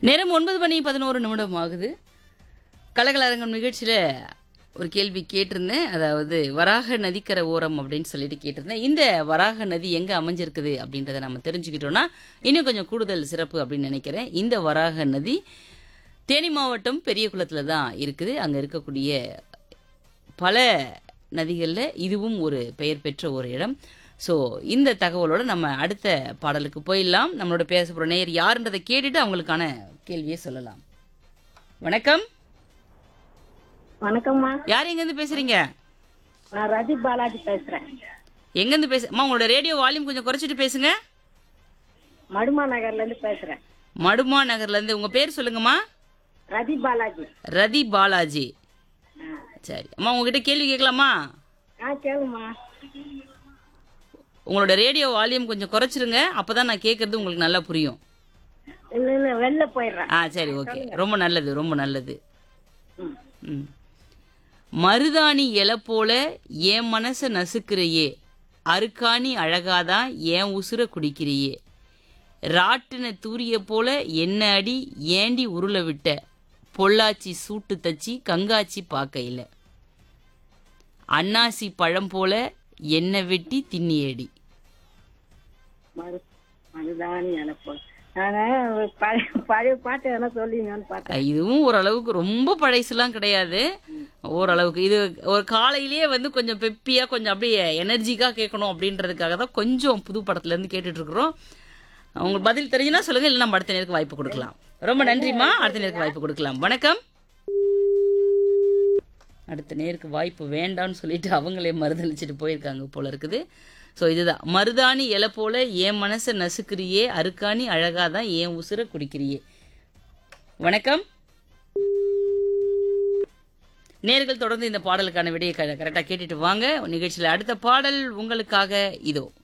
நேரம் ஒன்பது மணி பதினோரு நிமிடம் ஆகுது கலகலரங்கம் நிகழ்ச்சியில் ஒரு கேள்வி கேட்டிருந்தேன் அதாவது வராக நதிக்கரை ஓரம் அப்படின்னு சொல்லிட்டு கேட்டிருந்தேன் இந்த வராக நதி எங்கே அமைஞ்சிருக்குது அப்படின்றத நம்ம தெரிஞ்சுக்கிட்டோம்னா இன்னும் கொஞ்சம் கூடுதல் சிறப்பு அப்படின்னு நினைக்கிறேன் இந்த வராக நதி தேனி மாவட்டம் பெரியகுளத்தில் தான் இருக்குது அங்கே இருக்கக்கூடிய பல நதிகளில் இதுவும் ஒரு பெயர் பெற்ற ஒரு இடம் ஸோ இந்த தகவலோட நம்ம அடுத்த பாடலுக்கு போயிடலாம் நம்மளோட பேச போகிற நேயர் யாருன்றதை கேட்டுட்டு அவங்களுக்கான கேள்வியை சொல்லலாம் வணக்கம் வணக்கம்மா யார் எங்கேருந்து பேசுறீங்க நான் ரதி பாலாஜி பேசுறேன் எங்கேருந்து பேச அம்மா உங்களோட ரேடியோ வால்யூம் கொஞ்சம் குறைச்சிட்டு பேசுங்க மடுமா நகர்ல இருந்து பேசுறேன் மடுமா நகர்லேருந்து உங்கள் பேர் சொல்லுங்கம்மா ரதி பாலாஜி ரதி பாலாஜி சரி அம்மா உங்ககிட்ட கேள்வி கேட்கலாமா ஆ கேளுமா உங்களோட ரேடியோ வால்யூம் கொஞ்சம் குறைச்சிருங்க அப்போ தான் நான் கேட்குறது உங்களுக்கு நல்லா புரியும் இல்ல இல்ல வெளில போயிடுறேன் ஆ சரி ஓகே ரொம்ப நல்லது ரொம்ப நல்லது ம். ம். மருதாணி இலை போல என் மனச நசுக்கிறையே அருக்காணி அழகாதான் என் உசுர குடிக்கிறியே ராட்டின தூரிய போல என்ன அடி ஏண்டி உருள விட்ட பொள்ளாச்சி சூட்டு தச்சி கங்காச்சி பார்க்கையில அன்னாசி பழம் போல என்ன வெட்டி திண்ணியடி மறு மருதாணி அனுப்போம் நான் பழைய பழைய பாட்டு எதனா சொல்லுவீங்கன்னு பார்த்தேன் இதுவும் ஓரளவுக்கு ரொம்ப பழசுலாம் கிடையாது ஓரளவுக்கு இது ஒரு காலையிலேயே வந்து கொஞ்சம் பெப்பியா கொஞ்சம் அப்படியே எனர்ஜிக்கா கேட்கணும் அப்படின்றதுக்காக தான் கொஞ்சம் புது படத்துல இருந்து கேட்டுட்டு இருக்கிறோம் உங்களுக்கு பதில் தெரிஞ்சுன்னா சொல்லுங்க இல்லை நம்ம அடுத்த நேருக்கு வாய்ப்பு கொடுக்கலாம் ரொம்ப நன்றிம்மா அடுத்த நேருக்கு வாய்ப்பு கொடுக்கலாம் வணக்கம் அடுத்த நேருக்கு வாய்ப்பு வேண்டாம்னு சொல்லிட்டு அவங்களே மறுதளிச்சுட்டு போயிருக்காங்க போல இருக்குது ஸோ இதுதான் மருதாணி இலை போல என் மனசை நசுக்கிறியே அருக்காணி அழகாதான் என் உசுர குடிக்கிறியே வணக்கம் நேர்கள் தொடர்ந்து இந்த பாடலுக்கான விடையை கரெக்டாக கேட்டுட்டு வாங்க நிகழ்ச்சியில் அடுத்த பாடல் உங்களுக்காக இதோ